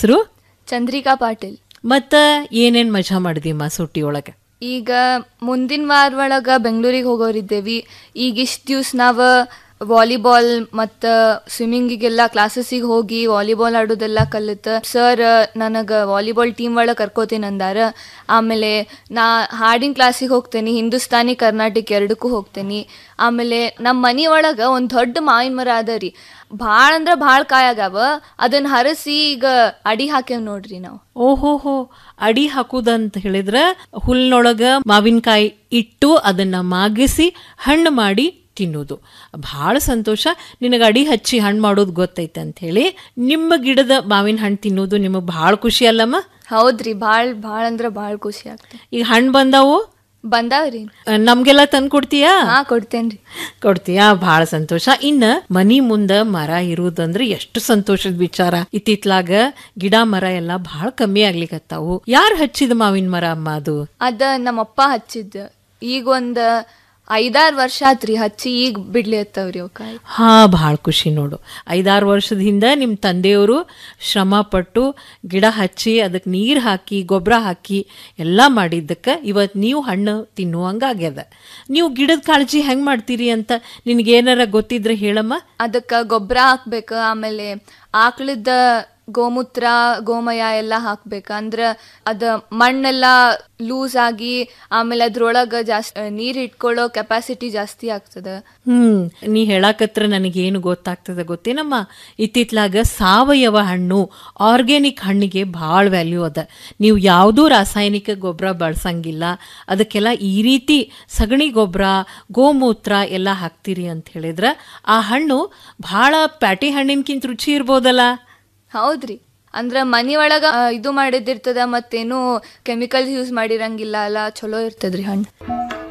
ಹೆಸರು ಚಂದ್ರಿಕಾ ಪಾಟೀಲ್ ಮತ್ತ ಏನೇನ್ ಮಜಾ ಮಾಡಿದಿಮ್ಮ ಸುಟ್ಟಿ ಒಳಗ ಈಗ ಮುಂದಿನ ವಾರ ಒಳಗ ಬೆಂಗಳೂರಿಗೆ ಹೋಗೋರಿದ್ದೇವಿ ಈಗ ಇಷ್ಟು ದಿವ್ಸ ನಾವು ವಾಲಿಬಾಲ್ ಮತ್ತು ಸ್ವಿಮ್ಮಿಂಗಿಗೆಲ್ಲ ಕ್ಲಾಸಸ್ಸಿಗೆ ಹೋಗಿ ವಾಲಿಬಾಲ್ ಆಡೋದೆಲ್ಲ ಕಲಿತ ಸರ್ ನನಗೆ ವಾಲಿಬಾಲ್ ಟೀಮ್ ಒಳಗೆ ಕರ್ಕೋತೀನಿ ಅಂದಾರ ಆಮೇಲೆ ನಾ ಹಾಡಿನ ಕ್ಲಾಸಿಗೆ ಹೋಗ್ತೇನೆ ಹಿಂದೂಸ್ತಾನಿ ಕರ್ನಾಟಕ ಎರಡಕ್ಕೂ ಹೋಗ್ತೇನೆ ಆಮೇಲೆ ನಮ್ಮ ಮನೆ ಒಳಗೆ ಒಂದು ದೊಡ್ಡ ಮಾವಿನ ಮರ ಅದ ರೀ ಭಾಳ ಅಂದ್ರೆ ಭಾಳ ಕಾಯಾಗವ ಅದನ್ನ ಹರಸಿ ಈಗ ಅಡಿ ಹಾಕ್ಯವ್ ನೋಡ್ರಿ ನಾವು ಓಹೋಹೋ ಅಡಿ ಹಾಕುದಂತ ಹೇಳಿದ್ರ ಹುಲ್ನೊಳಗ ಮಾವಿನಕಾಯಿ ಇಟ್ಟು ಅದನ್ನ ಮಾಗಿಸಿ ಹಣ್ಣು ಮಾಡಿ ತಿನ್ನೋದು ಭಾಳ ಸಂತೋಷ ನಿನಗೆ ಅಡಿ ಹಚ್ಚಿ ಹಣ್ಣು ಮಾಡೋದು ಗೊತ್ತೈತೆ ಅಂತ ಹೇಳಿ ನಿಮ್ಮ ಗಿಡದ ಮಾವಿನ ಹಣ್ಣು ತಿನ್ನೋದು ನಿಮಗೆ ಭಾಳ ಖುಷಿ ಅಲ್ಲಮ್ಮ ಹೌದ್ರಿ ಭಾಳ ಭಾಳ ಅಂದ್ರೆ ಭಾಳ ಖುಷಿ ಆಗ್ತದೆ ಈಗ ಹಣ್ಣು ಬಂದಾವು ಬಂದಾವ್ರಿ ಅಹ್, ನಮ್ಗೆಲ್ಲ ತಂದು ಕೊಡ್ತೀಯಾ ಹಾ ಕೊಡ್ತೇನ್ರಿ ಕೊಡ್ತೀಯಾ ಭಾಳ ಸಂತೋಷ ಇನ್ನ ಮನಿ ಮುಂದ ಮರ ಇರುವುದಂದ್ರೆ ಎಷ್ಟು ಸಂತೋಷದ ವಿಚಾರ ಇತ್ತಿತ್ಲಾಗ ಗಿಡ ಮರ ಎಲ್ಲ ಭಾಳ ಕಮ್ಮಿ ಆಗ್ಲಿಕತ್ತಾವು ಯಾರು ಹಚ್ಚಿದ ಮಾವಿನ ಮರ ಅಮ್ಮ ಅದು ಅದ ನಮ್ಮಪ್ಪ ಹಚ್ಚಿದ್ದ ಈಗ ಒಂದ್ ಐದಾರು ವರ್ಷ ಆತ್ರಿ ಹಚ್ಚಿ ಈಗ ಬಿಡ್ಲಿ ಹತ್ತವ್ರಿ ಅವ್ ಕಾಯಿ ಹಾ ಭಾಳ ಖುಷಿ ನೋಡು ಐದಾರು ವರ್ಷದ ಹಿಂದೆ ನಿಮ್ಮ ತಂದೆಯವರು ಶ್ರಮ ಪಟ್ಟು ಗಿಡ ಹಚ್ಚಿ ಅದಕ್ಕೆ ನೀರು ಹಾಕಿ ಗೊಬ್ಬರ ಹಾಕಿ ಎಲ್ಲ ಮಾಡಿದ್ದಕ್ಕೆ ಇವತ್ತು ನೀವು ಹಣ್ಣು ತಿನ್ನುವಂಗಾಗ್ಯದ ನೀವು ಗಿಡದ ಕಾಳಜಿ ಹೆಂಗೆ ಮಾಡ್ತೀರಿ ಅಂತ ನಿನಗೇನಾರ ಗೊತ್ತಿದ್ರೆ ಹೇಳಮ್ಮ ಅದಕ್ಕ ಗೊಬ್ಬರ ಹಾಕ್ಬೇಕು ಆಮೇಲೆ ಆಕಳದ ಗೋಮೂತ್ರ ಗೋಮಯ ಎಲ್ಲ ಹಾಕ್ಬೇಕು ಅಂದ್ರ ಅದ ಮಣ್ಣೆಲ್ಲ ಲೂಸ್ ಆಗಿ ಆಮೇಲೆ ಅದ್ರೊಳಗ ಜಾಸ್ತಿ ನೀರ್ ಇಟ್ಕೊಳ್ಳೋ ಕೆಪಾಸಿಟಿ ಜಾಸ್ತಿ ಆಗ್ತದ ಹ್ಮ್ ನೀ ಹೇಳಾಕತ್ರ ನನಗೇನು ಗೊತ್ತಾಗ್ತದ ಗೊತ್ತೇನಮ್ಮ ಇತ್ತಿತ್ಲಾಗ ಸಾವಯವ ಹಣ್ಣು ಆರ್ಗ್ಯಾನಿಕ್ ಹಣ್ಣಿಗೆ ಭಾಳ ವ್ಯಾಲ್ಯೂ ಅದ ನೀವು ಯಾವುದೂ ರಾಸಾಯನಿಕ ಗೊಬ್ಬರ ಬಳಸಂಗಿಲ್ಲ ಅದಕ್ಕೆಲ್ಲ ಈ ರೀತಿ ಸಗಣಿ ಗೊಬ್ಬರ ಗೋಮೂತ್ರ ಎಲ್ಲ ಹಾಕ್ತೀರಿ ಅಂತ ಹೇಳಿದ್ರೆ ಆ ಹಣ್ಣು ಭಾಳ ಪ್ಯಾಟಿ ಹಣ್ಣಿನ್ಕಿಂತ ರುಚಿ ಇರ್ಬೋದಲ್ಲ ಹೌದ್ರಿ ಅಂದ್ರ ಮನಿ ಒಳಗ ಆ, ಇದು ಮಾಡಿದಿರ್ತದ ಮತ್ತೇನು ಕೆಮಿಕಲ್ಸ್ ಯೂಸ್ ಮಾಡಿರಂಗಿಲ್ಲ ಅಲ್ಲ ಚಲೋ ಇರ್ತದ್ರಿ ಹಣ್ಣು